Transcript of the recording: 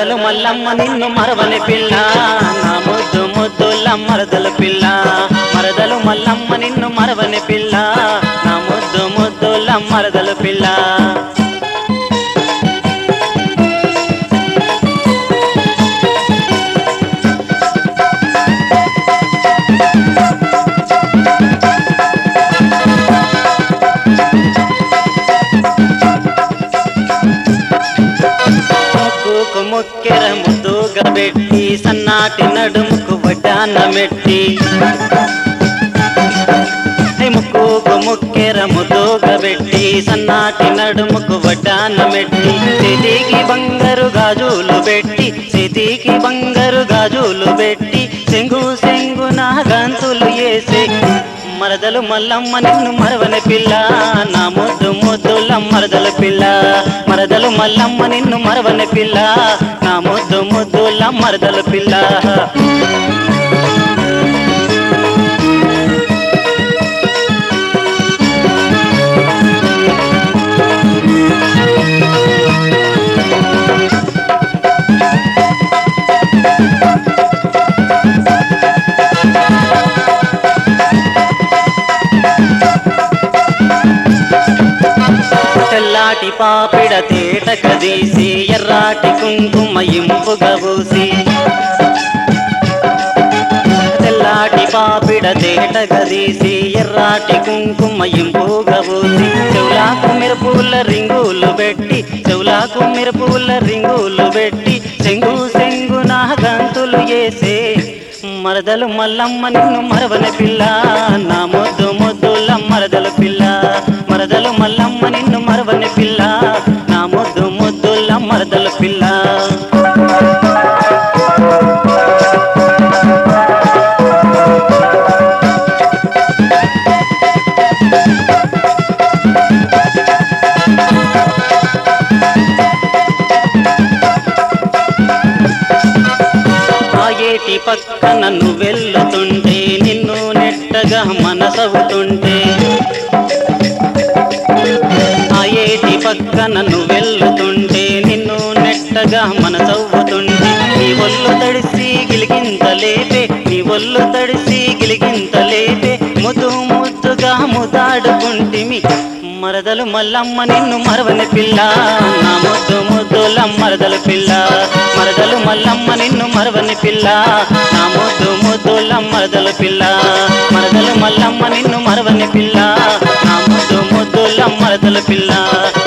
మరదలు మల్లమ్మ నిన్ను మరవని పిల్ల నా ముద్దు ముద్దుల మరదలు పిల్ల మరదలు మల్లమ్మ నిన్ను మరవని పిల్ల నా ముద్దు ముద్దుల మరదలు పిల్ల ముక్కుకు ముక్కెర ముద్దుగా పెట్టి సన్నాటి నడుముకు వడ్డాన మెట్టి హే ముక్కుకు ముక్కెర ముద్దుగా పెట్టి సన్నాటి నడుముకు వడ్డాన మెట్టి చేతికి బంగారు గాజులు పెట్టి చేతికి బంగారు గాజులు పెట్టి సెంగు సెంగు నా గంతులు వేసే మరదలు మల్లమ్మ నిన్ను మరవని పిల్ల నా ముద్దు ముద్దుల మరదల పిల్ల మరదలు మల్లమ్మ నిన్ను మరవని పిల్ల నా ముద్దు ముద్దుల మరదల పిల్ల తెల్లాటి పాపిడ తేట కదీసి ఎర్రాటి కుంకుమ ఇంపుగా పూసి తెల్లాటి పాపిడ తేట గదీసి ఎర్రాటి కుంకుమ ఇంపుగా పూసి చెవులాకు మెరుపుల రింగులు పెట్టి చెవులాకు మెరుపుల రింగులు పెట్టి చెంగు సెంగు నా గంతులు వేసే మరదలు మల్లమ్మ నిన్ను మరవని పిల్ల నా ముద్దు ముద్దుల మరదల పిల్ల మరదలు మల్లమ్మ నిన్ను మరవని పిల్ల నా ముద్దు ముద్దుల మరదల పిల్ల ఆ ఏటి పక్కన నువ్వు వెళ్తుంటే నిన్ను నెట్టగా మనసవుతుంటే ఆ ఏటి పక్కన నువ్వు వెళ్తుంటే నిన్ను నెట్టగా మనసవ్వుతుంటే నీ ఒళ్ళు తడిసి గిలిగింత లేపే నీ ఒళ్ళు తడిసి గిలిగింత లేపే ముద్దు ముద్దుగా ముదాడుకుంటిమి మరదలు మల్లమ్మ నిన్ను మరవని పిల్ల నా ముద్దు ముద్దుల మరదలు పిల్ల మరదలు మల్లమ్మ నిన్ను మరవని పిల్ల నా ముద్దు ముద్దుల మరదలు పిల్ల మరదలు మల్లమ్మ నిన్ను మరవని పిల్ల నా ముద్దు ముద్దుల మరదలు పిల్ల